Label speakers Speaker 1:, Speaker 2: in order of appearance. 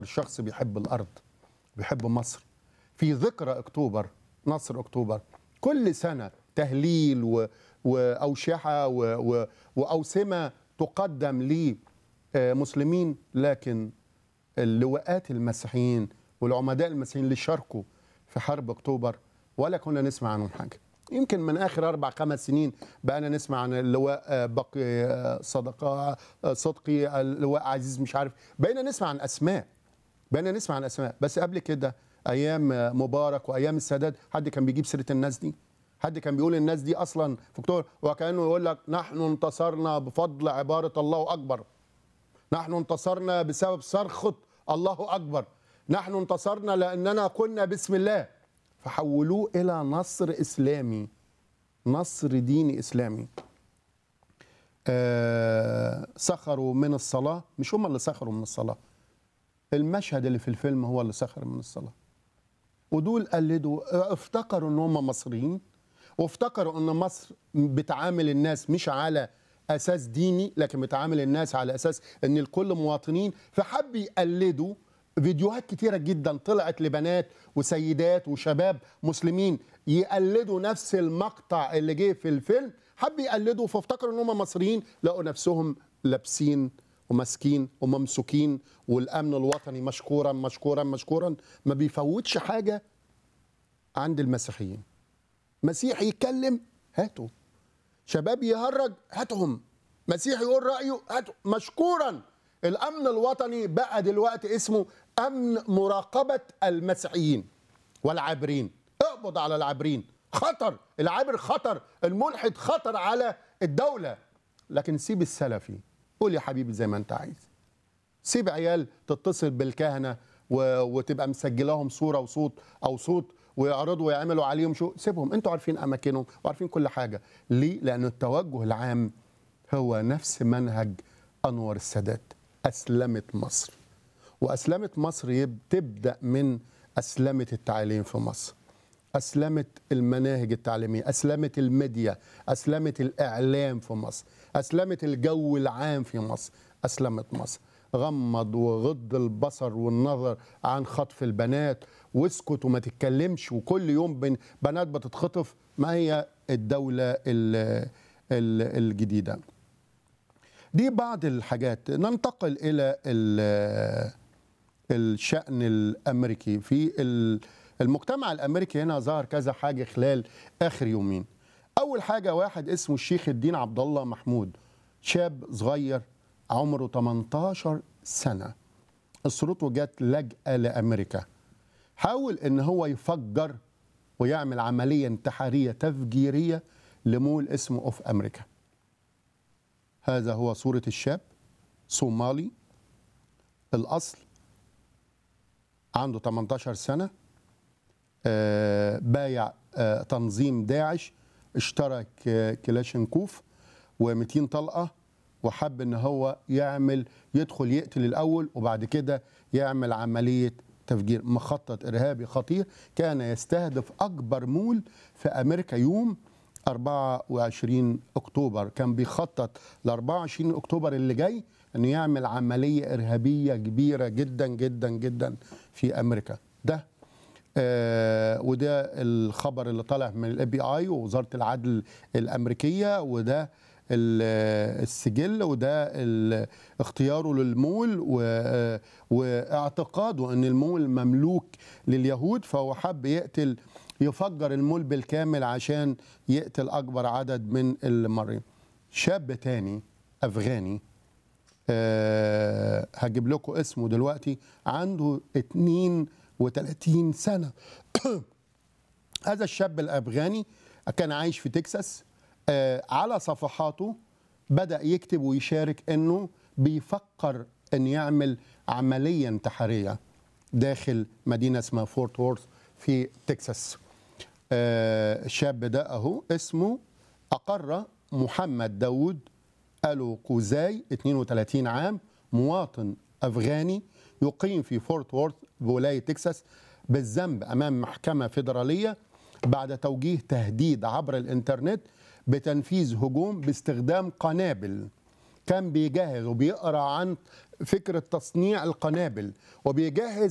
Speaker 1: الشخص بيحب الارض بيحب مصر في ذكرى اكتوبر نصر اكتوبر كل سنه تهليل و... واوشحه و... و... واوسمه تقدم لمسلمين لكن اللواءات المسيحيين والعمداء المسيحيين اللي شاركوا في حرب اكتوبر ولا كنا نسمع عنهم حاجه يمكن من اخر اربع خمس سنين بقينا نسمع عن اللواء بقي صدقه صدقي اللواء عزيز مش عارف بقينا نسمع عن اسماء بقينا نسمع عن اسماء بس قبل كده ايام مبارك وايام السادات حد كان بيجيب سيره الناس دي حد كان بيقول الناس دي اصلا في اكتوبر وكانه يقول لك نحن انتصرنا بفضل عباره الله اكبر نحن انتصرنا بسبب صرخه الله اكبر نحن انتصرنا لاننا كنا بسم الله فحولوه الى نصر اسلامي نصر ديني اسلامي آه سخروا من الصلاه مش هم اللي سخروا من الصلاه المشهد اللي في الفيلم هو اللي سخر من الصلاه ودول قلدوا افتكروا ان هم مصريين وافتكروا ان مصر بتعامل الناس مش على اساس ديني لكن بتعامل الناس على اساس ان الكل مواطنين فحب يقلدوا فيديوهات كتيرة جدا طلعت لبنات وسيدات وشباب مسلمين يقلدوا نفس المقطع اللي جه في الفيلم حب يقلدوا فافتكروا ان هم مصريين لقوا نفسهم لابسين وماسكين وممسوكين والامن الوطني مشكورا مشكورا مشكورا ما بيفوتش حاجه عند المسيحيين مسيحي يتكلم هاتوا شباب يهرج هاتهم مسيحي يقول رايه هاتوا مشكورا الامن الوطني بقى دلوقتي اسمه امن مراقبه المسيحيين والعابرين اقبض على العابرين خطر العابر خطر الملحد خطر على الدوله لكن سيب السلفي قول يا حبيبي زي ما انت عايز سيب عيال تتصل بالكهنه و... وتبقى مسجلاهم صوره وصوت او صوت ويعرضوا ويعملوا عليهم شو سيبهم انتوا عارفين اماكنهم وعارفين كل حاجه ليه لان التوجه العام هو نفس منهج انور السادات أسلمت مصر وأسلمت مصر تبدأ من أسلمة التعليم في مصر أسلمت المناهج التعليمية أسلمت الميديا أسلمت الإعلام في مصر أسلمت الجو العام في مصر أسلمت مصر غمض وغض البصر والنظر عن خطف البنات واسكت وما تتكلمش وكل يوم بنات بتتخطف ما هي الدولة الجديدة دي بعض الحاجات ننتقل الى الشان الامريكي في المجتمع الامريكي هنا ظهر كذا حاجه خلال اخر يومين اول حاجه واحد اسمه الشيخ الدين عبد الله محمود شاب صغير عمره 18 سنه اسرته جت لجأة لامريكا حاول ان هو يفجر ويعمل عمليه انتحاريه تفجيريه لمول اسمه اوف امريكا هذا هو صورة الشاب صومالي الأصل عنده 18 سنة آه بايع آه تنظيم داعش اشترى كلاشنكوف و200 طلقة وحب ان هو يعمل يدخل يقتل الاول وبعد كده يعمل عمليه تفجير مخطط ارهابي خطير كان يستهدف اكبر مول في امريكا يوم 24 اكتوبر كان بيخطط ل 24 اكتوبر اللي جاي انه يعمل عمليه ارهابيه كبيره جدا جدا جدا في امريكا ده آه وده الخبر اللي طالع من الاي بي اي ووزاره العدل الامريكيه وده السجل وده اختياره للمول واعتقاده ان المول مملوك لليهود فهو حب يقتل يفجر المول بالكامل عشان يقتل اكبر عدد من المريض شاب تاني افغاني أه هجيب لكم اسمه دلوقتي عنده 32 سنه هذا الشاب الافغاني كان عايش في تكساس أه على صفحاته بدا يكتب ويشارك انه بيفكر ان يعمل عمليه انتحاريه داخل مدينه اسمها فورت وورث في تكساس آه الشاب ده اهو اسمه اقر محمد داود الو كوزاي 32 عام مواطن افغاني يقيم في فورت وورث بولايه تكساس بالذنب امام محكمه فيدراليه بعد توجيه تهديد عبر الانترنت بتنفيذ هجوم باستخدام قنابل كان بيجهز وبيقرا عن فكره تصنيع القنابل وبيجهز